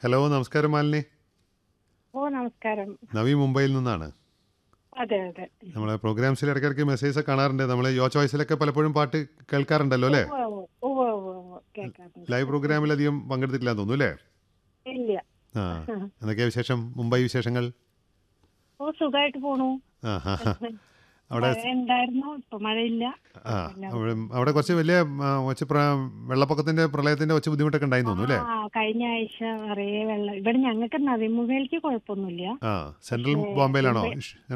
hello നമസ്കാരം മാലിനി ഓ നമസ്കാരം നവി മുംബൈയിൽ നിന്നാണ് അതെ അതെ നമ്മളെ പ്രോഗ്രാംസിൽ ഇടയ്ക്കിടയ്ക്ക് മെസ്സേജ് ഒക്കെ കാണാറുണ്ട് നമ്മൾ യോ ചോയ്സിലൊക്കെ പലപ്പോഴും പാട്ട് കേൾക്കാറുണ്ടല്ലോ അല്ലേ ഉവ്വ് ഉവ്വ് ഉവ്വ് ഉവ്വ് ഉവ്വ് കേൾക്കാറുണ്ട് ലൈവ് പ്രോഗ്രാമിൽ അധികം പങ്കെടുത്തിട്ടില്ല തോന്നുന്നു അല്ലേ ഇല്ല ആ എന്തൊക്കെയാ വിശേഷം മുംബൈ വിശേഷങ്ങൾ ഓ സുഖമായിട്ട് പോണു ആ ഹാ ഹാ അവിടെ മഴ ഉണ്ടായിരുന്നു ഇപ്പൊ മഴയില്ല ആ അവിടെ അവിടെ കുറച്ച് വലിയ ആ, കുറച്ച് പ്ര- വെള്ളപ്പൊക്കത്തിന്റെ പ്രളയത്തിന്റെ കുറച്ച് ബുദ്ധിമുട്ടൊക്കെ ഉണ്ടായി തോന്നുന്നു അല്ലേ ആ കഴിഞ്ഞ ആഴ്ച നിറയെ വെള്ളം ഇവിടെ ഞങ്ങൾക്ക് നവിമുഖയിലേക്ക് കുഴപ്പമൊന്നുമില്ല ആ സെൻട്രൽ ബോംബെയിലാണോ